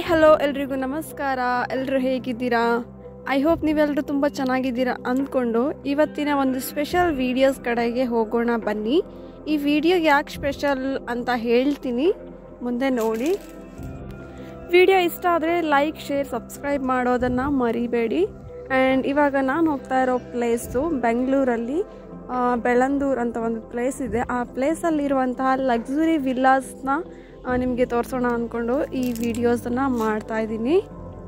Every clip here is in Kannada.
ಹಲೋ ಎಲ್ರಿಗೂ ನಮಸ್ಕಾರ ಎಲ್ಲರೂ ಹೇಗಿದ್ದೀರಾ ಐ ಹೋಪ್ ನೀವೆಲ್ಲರೂ ತುಂಬ ಚೆನ್ನಾಗಿದ್ದೀರಾ ಅಂದ್ಕೊಂಡು ಇವತ್ತಿನ ಒಂದು ಸ್ಪೆಷಲ್ ವೀಡಿಯೋಸ್ ಕಡೆಗೆ ಹೋಗೋಣ ಬನ್ನಿ ಈ ವಿಡಿಯೋ ಯಾಕೆ ಸ್ಪೆಷಲ್ ಅಂತ ಹೇಳ್ತೀನಿ ಮುಂದೆ ನೋಡಿ ವಿಡಿಯೋ ಇಷ್ಟ ಆದರೆ ಲೈಕ್ ಶೇರ್ ಸಬ್ಸ್ಕ್ರೈಬ್ ಮಾಡೋದನ್ನು ಮರಿಬೇಡಿ ಆ್ಯಂಡ್ ಇವಾಗ ನಾನು ಹೋಗ್ತಾ ಇರೋ ಪ್ಲೇಸು ಬೆಂಗಳೂರಲ್ಲಿ ಆ, ಬೆಳಂದೂರ್ ಅಂತ ಒಂದು ಪ್ಲೇಸ್ ಇದೆ ಆ ಪ್ಲೇಸಲ್ಲಿರುವಂತಹ ಲಕ್ಸುರಿ ವಿಲ್ಲಾಸ್ನ ನಿಮಗೆ ತೋರಿಸೋಣ ಅಂದ್ಕೊಂಡು ಈ ವಿಡಿಯೋಸನ್ನು ಮಾಡ್ತಾ ಇದ್ದೀನಿ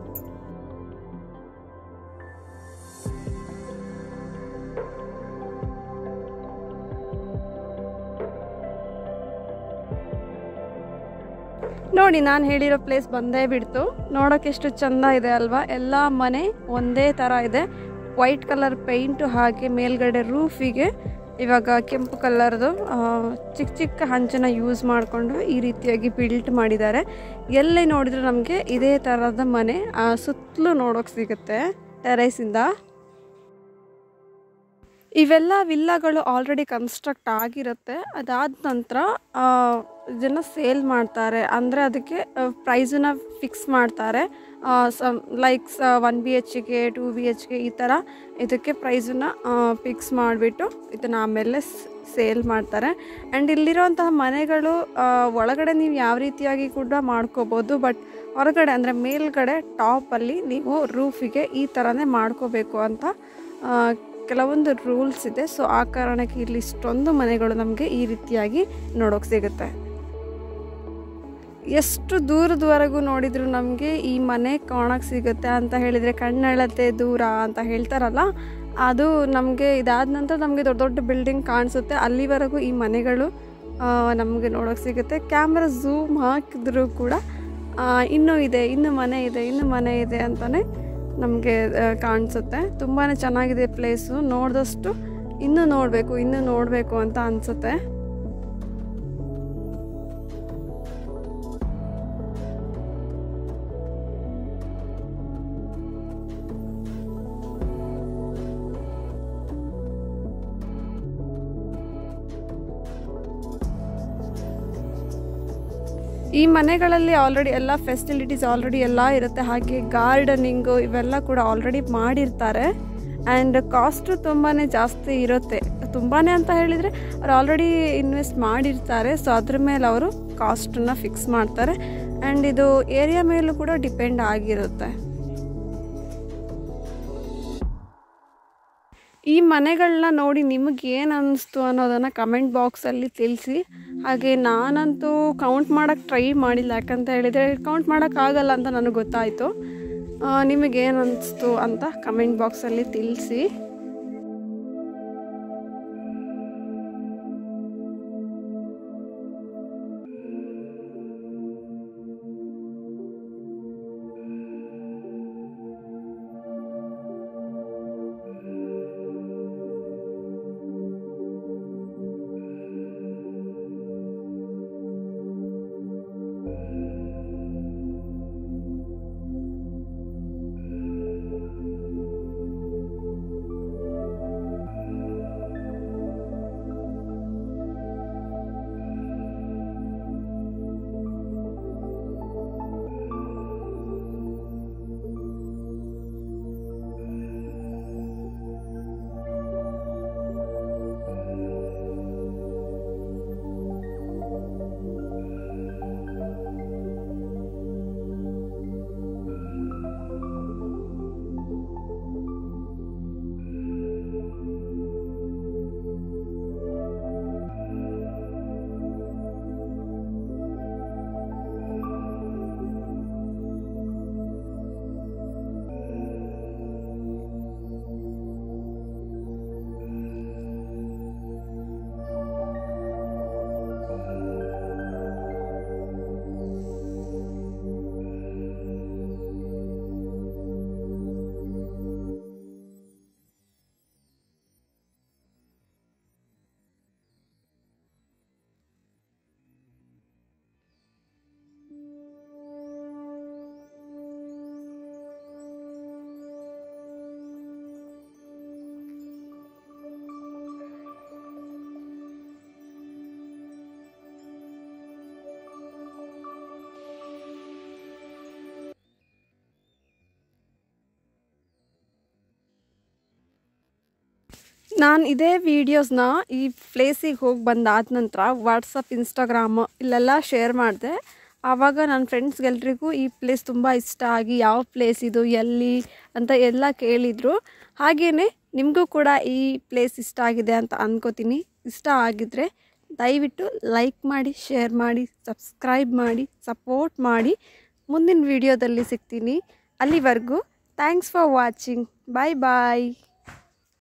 ನೋಡಿ ನಾನು ಹೇಳಿರೋ ಪ್ಲೇಸ್ ಬಂದೇ ಬಿಡ್ತು ನೋಡೋಕೆ ಎಷ್ಟು ಚಂದ ಇದೆ ಅಲ್ವಾ ಎಲ್ಲ ಮನೆ ಒಂದೇ ಥರ ಇದೆ ವೈಟ್ ಕಲರ್ ಪೇಂಟು ಹಾಕಿ ಮೇಲ್ಗಡೆ ರೂಫಿಗೆ ಇವಾಗ ಕೆಂಪು ಕಲರ್ದು ಚಿಕ್ಕ ಚಿಕ್ಕ ಹಂಚನ್ನು ಯೂಸ್ ಮಾಡಿಕೊಂಡು ಈ ರೀತಿಯಾಗಿ ಬಿಲ್ಟ್ ಮಾಡಿದ್ದಾರೆ ಎಲ್ಲಿ ನೋಡಿದ್ರು ನಮಗೆ ಇದೇ ಥರದ ಮನೆ ಆ, ಸುತ್ತಲೂ ನೋಡೋಕೆ ಸಿಗುತ್ತೆ ಟೆರೇಸಿಂದ ಇವೆಲ್ಲ ವಿಲ್ಲಾಗಳು ಆಲ್ರೆಡಿ ಕನ್ಸ್ಟ್ರಕ್ಟ್ ಆಗಿರುತ್ತೆ ಅದಾದ ನಂತರ ಇದನ್ನು ಸೇಲ್ ಮಾಡ್ತಾರೆ ಅಂದರೆ ಅದಕ್ಕೆ ಪ್ರೈಸನ್ನ ಫಿಕ್ಸ್ ಮಾಡ್ತಾರೆ ಲೈಕ್ ಒನ್ ಬಿ ಎಚ್ಗೆ ಟೂ ಬಿ ಎಚ್ಗೆ ಈ ಥರ ಇದಕ್ಕೆ ಪ್ರೈಸನ್ನ ಫಿಕ್ಸ್ ಮಾಡಿಬಿಟ್ಟು ಇದನ್ನು ಆಮೇಲೆ ಸೇಲ್ ಮಾಡ್ತಾರೆ ಆ್ಯಂಡ್ ಇಲ್ಲಿರೋಂತಹ ಮನೆಗಳು ಆ, ಒಳಗಡೆ ನೀವು ಯಾವ ರೀತಿಯಾಗಿ ಕೂಡ ಮಾಡ್ಕೋಬೋದು ಬಟ್ ಹೊರಗಡೆ ಅಂದರೆ ಮೇಲ್ಗಡೆ ಟಾಪಲ್ಲಿ ನೀವು ರೂಫಿಗೆ ಈ ಥರನೇ ಮಾಡ್ಕೋಬೇಕು ಅಂತ ಆ, ಕೆಲವೊಂದು ರೂಲ್ಸ್ ಇದೆ ಸೊ ಆ ಕಾರಣಕ್ಕೆ ಇಲ್ಲಿ ಇಷ್ಟೊಂದು ಮನೆಗಳು ನಮಗೆ ಈ ರೀತಿಯಾಗಿ ನೋಡೋಕೆ ಸಿಗುತ್ತೆ ಎಷ್ಟು ದೂರದವರೆಗೂ ನೋಡಿದ್ರು ನಮಗೆ ಈ ಮನೆ ಕಾಣಕ್ಕೆ ಸಿಗುತ್ತೆ ಅಂತ ಹೇಳಿದರೆ ಕಣ್ಣೆಳತೆ ದೂರ ಅಂತ ಹೇಳ್ತಾರಲ್ಲ ಅದು ನಮಗೆ ಇದಾದ ನಂತರ ನಮಗೆ ದೊಡ್ಡ ದೊಡ್ಡ ಬಿಲ್ಡಿಂಗ್ ಕಾಣಿಸುತ್ತೆ ಅಲ್ಲಿವರೆಗೂ ಈ ಮನೆಗಳು ನಮಗೆ ನೋಡೋಕೆ ಸಿಗುತ್ತೆ ಕ್ಯಾಮ್ರಾ ಝೂಮ್ ಹಾಕಿದ್ರೂ ಕೂಡ ಆ, ಇನ್ನೂ ಇದೆ ಇನ್ನೂ ಮನೆ ಇದೆ ಇನ್ನೂ ಮನೆ ಇದೆ ಅಂತಲೇ ನಮಗೆ ಕಾಣಿಸುತ್ತೆ ತುಂಬಾ ಚೆನ್ನಾಗಿದೆ ಪ್ಲೇಸು ನೋಡಿದಷ್ಟು ಇನ್ನೂ ನೋಡಬೇಕು ಇನ್ನೂ ನೋಡಬೇಕು ಅಂತ ಅನಿಸುತ್ತೆ ಈ ಮನೆಗಳಲ್ಲಿ ಆಲ್ರೆಡಿ ಎಲ್ಲ ಫೆಸಿಲಿಟೀಸ್ ಆಲ್ರೆಡಿ ಎಲ್ಲ ಇರುತ್ತೆ ಹಾಗೆ ಗಾರ್ಡನಿಂಗು ಇವೆಲ್ಲ ಕೂಡ ಆಲ್ರೆಡಿ ಮಾಡಿರ್ತಾರೆ ಆ್ಯಂಡ್ ಕಾಸ್ಟು ತುಂಬಾ ಜಾಸ್ತಿ ಇರುತ್ತೆ ತುಂಬಾ ಅಂತ ಹೇಳಿದರೆ ಅವ್ರು ಆಲ್ರೆಡಿ ಇನ್ವೆಸ್ಟ್ ಮಾಡಿರ್ತಾರೆ ಸೊ ಅದ್ರ ಮೇಲೆ ಅವರು ಕಾಸ್ಟನ್ನು ಫಿಕ್ಸ್ ಮಾಡ್ತಾರೆ ಆ್ಯಂಡ್ ಇದು ಏರಿಯಾ ಮೇಲೂ ಕೂಡ ಡಿಪೆಂಡ್ ಆಗಿರುತ್ತೆ ಈ ಮನೆಗಳನ್ನ ನೋಡಿ ನಿಮಗೆ ಏನು ಅನ್ನಿಸ್ತು ಅನ್ನೋದನ್ನು ಕಮೆಂಟ್ ಬಾಕ್ಸಲ್ಲಿ ತಿಳಿಸಿ ಹಾಗೆ ನಾನಂತೂ ಕೌಂಟ್ ಮಾಡೋಕ್ಕೆ ಟ್ರೈ ಮಾಡಿಲ್ಲ ಯಾಕಂತ ಹೇಳಿದರೆ ಕೌಂಟ್ ಮಾಡೋಕ್ಕಾಗಲ್ಲ ಅಂತ ನನಗೆ ಗೊತ್ತಾಯಿತು ನಿಮಗೇನು ಅನ್ನಿಸ್ತು ಅಂತ ಕಮೆಂಟ್ ಬಾಕ್ಸಲ್ಲಿ ತಿಳಿಸಿ ನಾನು ಇದೇ ವೀಡಿಯೋಸ್ನ ಈ ಪ್ಲೇಸಿಗೆ ಹೋಗಿ ಬಂದಾದ ನಂತರ ವಾಟ್ಸಪ್ ಇನ್ಸ್ಟಾಗ್ರಾಮ್ ಇಲ್ಲೆಲ್ಲ ಶೇರ್ ಮಾಡಿದೆ ಆವಾಗ ನನ್ನ ಫ್ರೆಂಡ್ಸ್ಗೆಲ್ರಿಗೂ ಈ ಪ್ಲೇಸ್ ತುಂಬ ಇಷ್ಟ ಆಗಿ ಯಾವ ಪ್ಲೇಸ್ ಇದು ಎಲ್ಲಿ ಅಂತ ಎಲ್ಲ ಕೇಳಿದರು ಹಾಗೆಯೇ ನಿಮಗೂ ಕೂಡ ಈ ಪ್ಲೇಸ್ ಇಷ್ಟ ಆಗಿದೆ ಅಂತ ಅನ್ಕೋತೀನಿ ಇಷ್ಟ ಆಗಿದ್ದರೆ ದಯವಿಟ್ಟು ಲೈಕ್ ಮಾಡಿ ಶೇರ್ ಮಾಡಿ ಸಬ್ಸ್ಕ್ರೈಬ್ ಮಾಡಿ ಸಪೋರ್ಟ್ ಮಾಡಿ ಮುಂದಿನ ವಿಡಿಯೋದಲ್ಲಿ ಸಿಗ್ತೀನಿ ಅಲ್ಲಿವರೆಗೂ thanks for watching bye bye